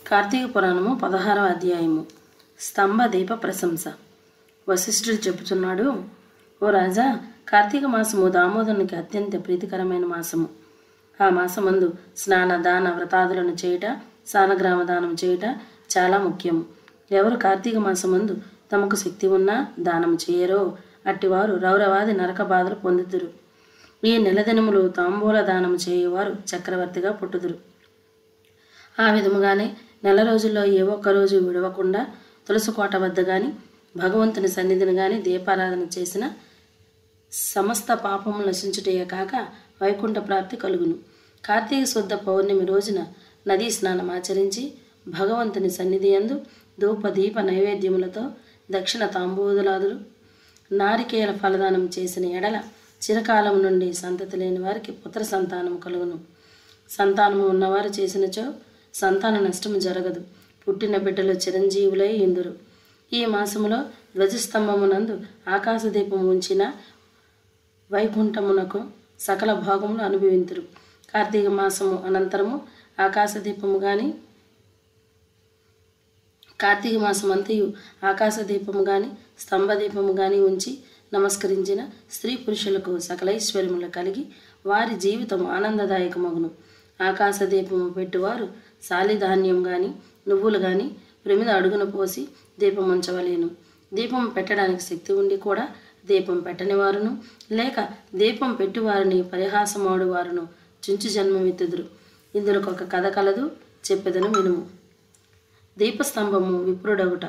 కార్తీక పురాణము పదహారవ అధ్యాయము స్తంభ దీప ప్రశంస వశిష్ఠుడు చెబుతున్నాడు ఓ రాజా కార్తీక మాసము దామోదరునికి అత్యంత ప్రీతికరమైన మాసము ఆ మాసమందు స్నాన దాన వ్రతాదులను చేయుట సానగ్రామ దానం చేయుట చాలా ముఖ్యము ఎవరు కార్తీక మాసమందు తమకు శక్తి ఉన్నా దానం చేయరో అట్టివారు రౌరవాది నరక బాధలు పొందుదురు ఈ నెలదినములు తాంబూల దానం చేయువారు చక్రవర్తిగా పుట్టుదురు ఆ విధముగానే నెల రోజుల్లో ఏ ఒక్క రోజు విడవకుండా తులసికోట వద్ద గాని భగవంతుని సన్నిధిని గాని దీపారాధన చేసిన సమస్త పాపము నశించుటయే కాక వైకుంఠ ప్రాప్తి కలుగును కార్తీక శుద్ధ పౌర్ణమి రోజున నదీ స్నానం ఆచరించి భగవంతుని సన్నిధి యందు ధూప దీప నైవేద్యములతో దక్షిణ తాంబూదులాదులు నారికేల ఫలదానం చేసిన ఎడల చిరకాలం నుండి సంతతి లేని వారికి పుత్ర సంతానం కలుగును సంతానము ఉన్నవారు చేసినచో సంతాన నష్టము జరగదు పుట్టిన బిడ్డలు చిరంజీవులై ఇందురు ఈ మాసములో ధ్వజస్తంభమునందు ఆకాశదీపం ఉంచిన వైకుంఠమునకు సకల భోగములు అనుభవింతురు కార్తీక మాసము అనంతరము ఆకాశదీపము గాని కార్తీక మాసం అంతయు ఆకాశదీపము గాని స్తంభదీపము గాని ఉంచి నమస్కరించిన స్త్రీ పురుషులకు సకలైశ్వర్యములు కలిగి వారి జీవితం ఆనందదాయకమగును ఆకాశదీపము పెట్టువారు సాలిధాన్యం గాని నువ్వులు గాని ప్రమిద అడుగున పోసి దీపం ఉంచవలేను దీపం పెట్టడానికి శక్తి ఉండి కూడా దీపం పెట్టని వారును లేక దీపం పెట్టువారిని పరిహాసమాడు వారును చుంచు జన్మమెత్తుదురు ఇందులో ఒక కథ కలదు చెప్పెదను వినుము దీపస్తంభము విప్రుడగుట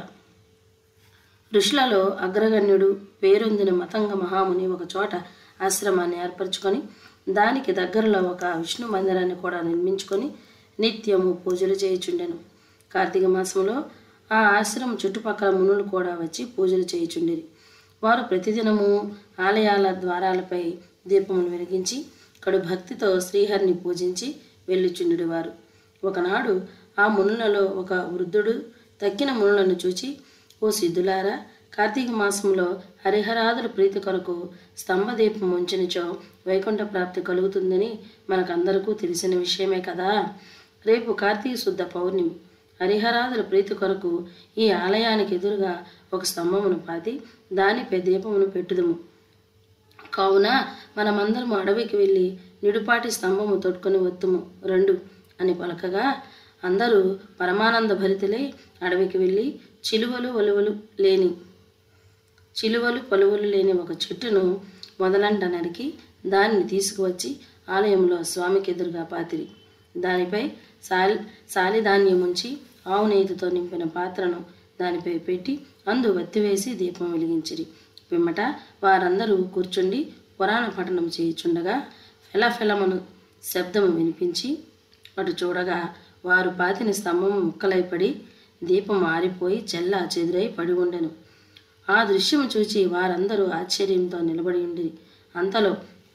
ఋషులలో అగ్రగణ్యుడు పేరొందిన మతంగ మహాముని ఒక చోట ఆశ్రమాన్ని ఏర్పరచుకొని దానికి దగ్గరలో ఒక విష్ణు మందిరాన్ని కూడా నిర్మించుకొని నిత్యము పూజలు చేయుచుండెను కార్తీక మాసంలో ఆ ఆశ్రమం చుట్టుపక్కల మునులు కూడా వచ్చి పూజలు చేయుచుండిరి వారు ప్రతిదినము ఆలయాల ద్వారాలపై దీపములు వెలిగించి కడు భక్తితో శ్రీహరిని పూజించి వెళ్ళుచుండెడు వారు ఒకనాడు ఆ మునులలో ఒక వృద్ధుడు తక్కిన మునులను చూచి ఓ సిద్ధులారా కార్తీక మాసంలో హరిహరాదుల ప్రీతి కొరకు స్తంభదీపం ఉంచినచో వైకుంఠ ప్రాప్తి కలుగుతుందని మనకందరికీ తెలిసిన విషయమే కదా రేపు కార్తీక శుద్ధ పౌర్ణమి హరిహరాదుల ప్రీతి కొరకు ఈ ఆలయానికి ఎదురుగా ఒక స్తంభమును పాతి దానిపై దీపమును పెట్టుదుము కావున మనమందరం అడవికి వెళ్ళి నిడుపాటి స్తంభము తొట్టుకొని వత్తుము రెండు అని పలకగా అందరూ పరమానంద భరితులై అడవికి వెళ్ళి చిలువలు ఒలువలు లేని చిలువలు పలువలు లేని ఒక చెట్టును మొదలంట నరికి దానిని తీసుకువచ్చి ఆలయంలో స్వామికి ఎదురుగా పాతిరి దానిపై సాలి సాలిధాన్యం ఉంచి ఆవు నెయ్యితో నింపిన పాత్రను దానిపై పెట్టి అందు వత్తివేసి దీపం వెలిగించిరి పిమ్మట వారందరూ కూర్చుండి పురాణ పఠనం చేయుచుండగా ఫెలఫెలమను శబ్దము వినిపించి అటు చూడగా వారు పాతిన స్తంభము ముక్కలైపడి దీపం ఆరిపోయి చెల్ల చెదురై పడి ఉండెను ఆ దృశ్యము చూచి వారందరూ ఆశ్చర్యంతో నిలబడి ఉండిరి అంతలో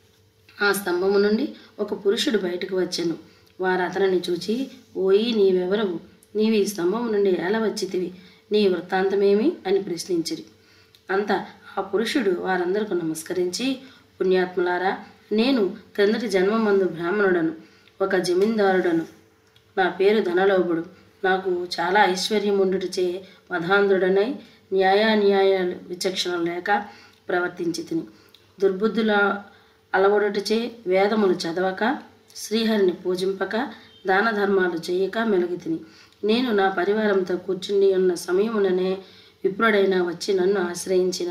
ఆ స్తంభము నుండి ఒక పురుషుడు బయటకు వచ్చెను వారు అతనిని చూచి ఓయి నీవెవరవు నీవు ఈ స్తంభము నుండి ఎలా వచ్చితివి నీ వృత్తాంతమేమి అని ప్రశ్నించిరి అంత ఆ పురుషుడు వారందరకు నమస్కరించి పుణ్యాత్ములారా నేను క్రిందటి జన్మమందు బ్రాహ్మణుడను ఒక జమీందారుడను నా పేరు ధనలోభుడు నాకు చాలా ఐశ్వర్యం ఉండుటచే మధాంధుడనై న్యాయాన్యాయాలు విచక్షణ లేక ప్రవర్తించి తిని దుర్బుద్ధుల అలవడుటచే వేదములు చదవక శ్రీహరిని పూజింపక దాన ధర్మాలు చేయక మెలుగు తిని నేను నా పరివారంతో కూర్చుని ఉన్న సమయముననే విప్రుడైనా వచ్చి నన్ను ఆశ్రయించిన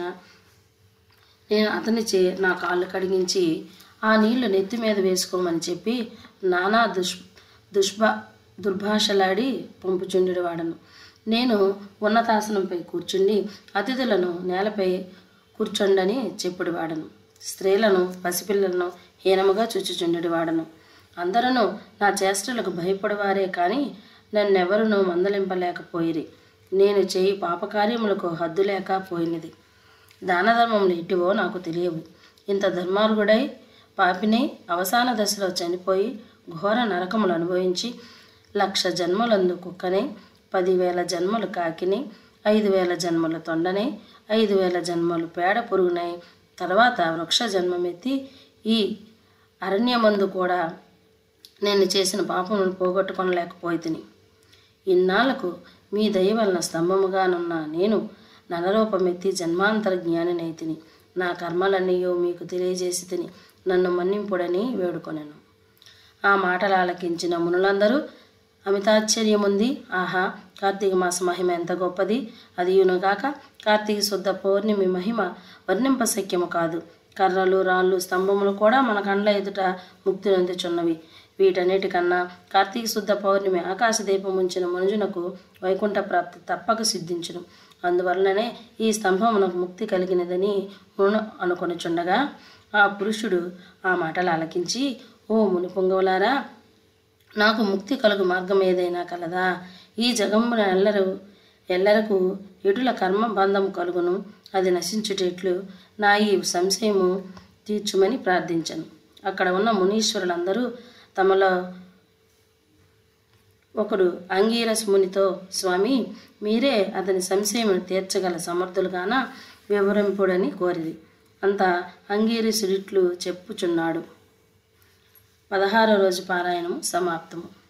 నేను అతనిచే నా కాళ్ళు కడిగించి ఆ నీళ్లు నెత్తి మీద వేసుకోమని చెప్పి నానా దుష్ దుష్భా దుర్భాషలాడి పంపుచుండెడు వాడను నేను ఉన్నతాసనంపై కూర్చుండి అతిథులను నేలపై కూర్చోండని చెప్పుడు వాడను స్త్రీలను పసిపిల్లలను హీనముగా చూచుచుండెడు వాడను అందరూ నా చేష్టలకు భయపడవారే కానీ నన్నెవరునూ మందలింపలేకపోయిరి నేను చేయి పాపకార్యములకు హద్దు లేక పోయినది దానధర్మములు ఎటువో నాకు తెలియవు ఇంత ధర్మార్గుడై పాపిని అవసాన దశలో చనిపోయి ఘోర నరకములు అనుభవించి లక్ష జన్మలందు కుక్కనే పదివేల జన్మలు కాకిని ఐదు వేల జన్మలు తొండనే ఐదు వేల జన్మలు పేడ పురుగునై తర్వాత వృక్ష జన్మమెత్తి ఈ అరణ్యమందు కూడా నేను చేసిన పాపమును పోగొట్టుకొనలేకపోయి ఇన్నాళ్లకు మీ దయ వలన స్తంభముగానున్న నేను నలరూపమెత్తి జన్మాంతర జ్ఞానినైతిని నా కర్మలన్నయో మీకు తెలియజేసి తిని నన్ను మన్నింపుడని వేడుకొనెను ఆ మాటలు ఆలకించిన మునులందరూ అమితాశ్చర్యముంది ఆహా కార్తీక మాస మహిమ ఎంత గొప్పది అదియునుగాక కార్తీక శుద్ధ పౌర్ణమి మహిమ వర్ణింపశక్యము కాదు కర్రలు రాళ్ళు స్తంభములు కూడా మన కండ్ల ఎదుట ముక్తి నొందుచున్నవి వీటన్నిటికన్నా కార్తీక శుద్ధ పౌర్ణమి ఆకాశ దీపం ఉంచిన మనుజునకు వైకుంఠ ప్రాప్తి తప్పక సిద్ధించును అందువలననే ఈ స్తంభమునకు ముక్తి కలిగినదని మును అనుకొనుచుండగా ఆ పురుషుడు ఆ మాటలు ఆలకించి ఓ ముని పొంగవులారా నాకు ముక్తి కలుగు మార్గం ఏదైనా కలదా ఈ జగమ్మున ఎల్లరు ఎల్లరకు ఎటుల కర్మ బంధం కలుగును అది నశించుటెట్లు నా ఈ సంశయము తీర్చుమని ప్రార్థించను అక్కడ ఉన్న మునీశ్వరులందరూ తమలో ఒకడు అంగీరస్ మునితో స్వామి మీరే అతని సంశయమును తీర్చగల సమర్థులుగాన వివరింపుడని కోరిది అంత అంగీరసుడిట్లు చెప్పుచున్నాడు పదహారో రోజు పారాయణము సమాప్తము